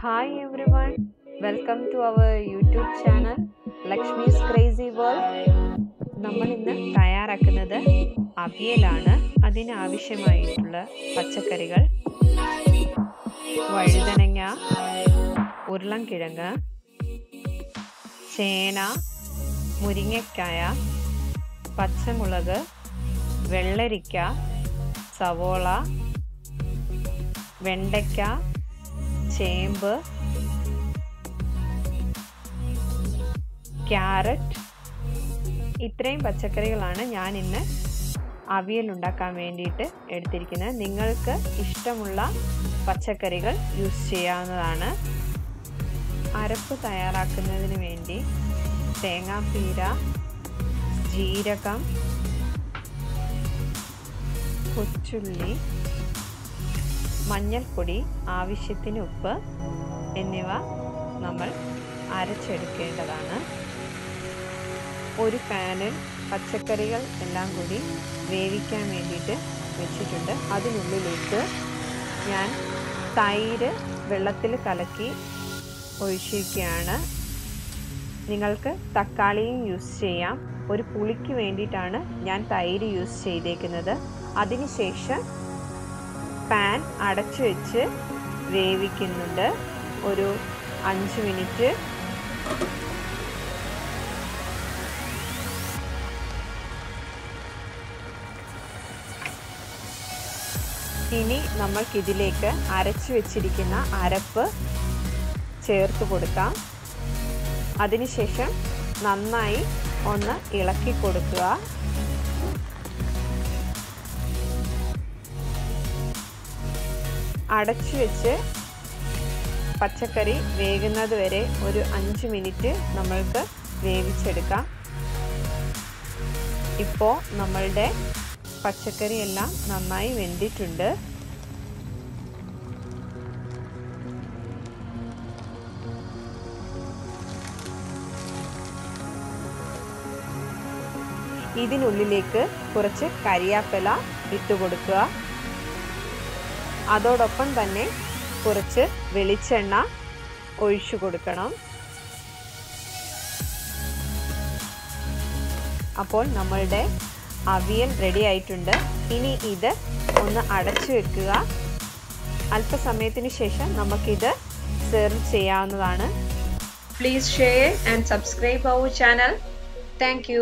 hi everyone welcome to our YouTube channel Lakshmi's crazy world നമ്മൾ ഇന്ന് തയ്യാറാക്കുന്നത് അവിയലാണ് അതിനാവശ്യമായിട്ടുള്ള പച്ചക്കറികൾ വഴുതനങ്ങ ഉരുളൻകിഴങ്ങ് ചേന മുരിങ്ങക്കായ പച്ചമുളക് വെള്ളരിക്ക സവോള വെണ്ടയ്ക്ക ചേമ്പ് ക്യാരറ്റ് ഇത്രയും പച്ചക്കറികളാണ് ഞാൻ ഇന്ന് അവിയൽ ഉണ്ടാക്കാൻ വേണ്ടിയിട്ട് എടുത്തിരിക്കുന്നത് നിങ്ങൾക്ക് ഇഷ്ടമുള്ള പച്ചക്കറികൾ യൂസ് ചെയ്യാവുന്നതാണ് അരപ്പ് തയ്യാറാക്കുന്നതിന് വേണ്ടി തേങ്ങാപ്പീര ജീരകം കൊച്ചുള്ളി മഞ്ഞൾപ്പൊടി ആവശ്യത്തിന് ഉപ്പ് എന്നിവ നമ്മൾ അരച്ചെടുക്കേണ്ടതാണ് ഒരു പാനിൽ പച്ചക്കറികൾ എല്ലാം കൂടി വേവിക്കാൻ വേണ്ടിയിട്ട് വെച്ചിട്ടുണ്ട് അതിനുള്ളിലേക്ക് ഞാൻ തൈര് വെള്ളത്തിൽ കലക്കി ഒഴിച്ചിരിക്കുകയാണ് നിങ്ങൾക്ക് തക്കാളിയും യൂസ് ചെയ്യാം ഒരു പുളിക്ക് വേണ്ടിയിട്ടാണ് ഞാൻ തൈര് യൂസ് ചെയ്തേക്കുന്നത് അതിനുശേഷം പാൻ അടച്ചു വെച്ച് വേവിക്കുന്നുണ്ട് ഒരു അഞ്ച് മിനിറ്റ് ഇനി നമ്മൾക്കിതിലേക്ക് അരച്ചു വെച്ചിരിക്കുന്ന അരപ്പ് ചേർത്ത് കൊടുക്കാം അതിനുശേഷം നന്നായി ഒന്ന് ഇളക്കി കൊടുക്കുക അടച്ചു വെച്ച് പച്ചക്കറി വേകുന്നത് വരെ ഒരു അഞ്ച് മിനിറ്റ് നമ്മൾക്ക് വേവിച്ചെടുക്കാം ഇപ്പോൾ നമ്മളുടെ പച്ചക്കറി എല്ലാം നന്നായി വെന്തിട്ടുണ്ട് ഇതിനുള്ളിലേക്ക് കുറച്ച് കരിയാപ്പില ഇട്ട് കൊടുക്കുക അതോടൊപ്പം തന്നെ കുറച്ച് വെളിച്ചെണ്ണ ഒഴിച്ചു കൊടുക്കണം അപ്പോൾ നമ്മളുടെ അവിയൽ റെഡി ആയിട്ടുണ്ട് ഇനി ഇത് ഒന്ന് അടച്ചു വെക്കുക അല്പസമയത്തിന് ശേഷം നമുക്കിത് സെർവ് ചെയ്യാവുന്നതാണ് please share and subscribe our channel thank